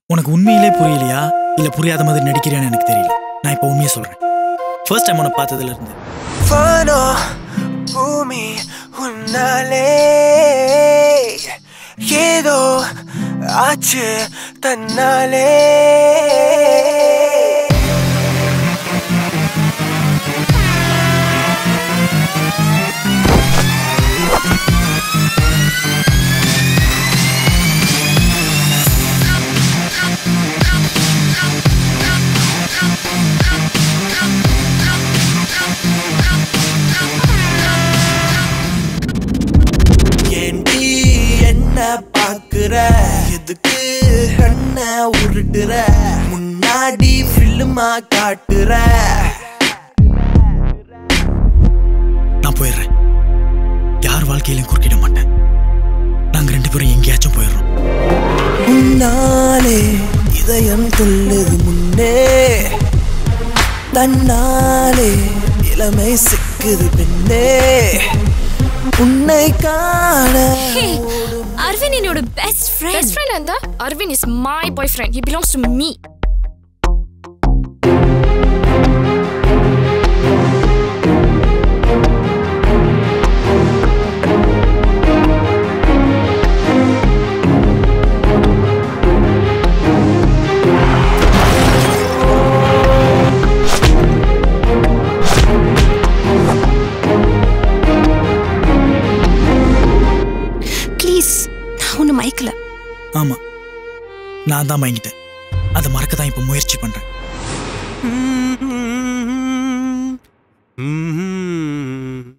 உனக்கு உண்மையிலே புரியலையா இல்ல புரியாத மாதிரி நடிக்கிறியான்னு எனக்கு தெரியல நான் இப்போ உண்மையை சொல்றேன் ஃபர்ஸ்ட் டைம் உன்னை பார்த்ததுல இருந்து வானோ பூமி உன்னாலே ஏதோ ஆச்சு தன்னாலே ஏண்டி என்ன பாக்குற எதுக்கு கண்ண உருட்டுற முன்னாடி ஃபில்லுமா காட்டுற நான் போயிடுறேன் யார் வாழ்க்கையிலும் குறுக்கிட மாட்டேன் நாங்க ரெண்டு பேரும் எங்கேயாச்சும் போயிடுறோம் உன்னாலே இதயம் துள்ளுது முன்னே தன்னாலே இளமை சிக்குது பின்னே உன்னை காண Arvin என்னோட best friend Best friend and the Arvin is my boyfriend. He belongs to me. Please நான் ஒன்று மயக்கல ஆமா நான் தான் வாங்கிட்டேன் அதை மறக்க தான் இப்போ முயற்சி பண்றேன் Mm-hmm.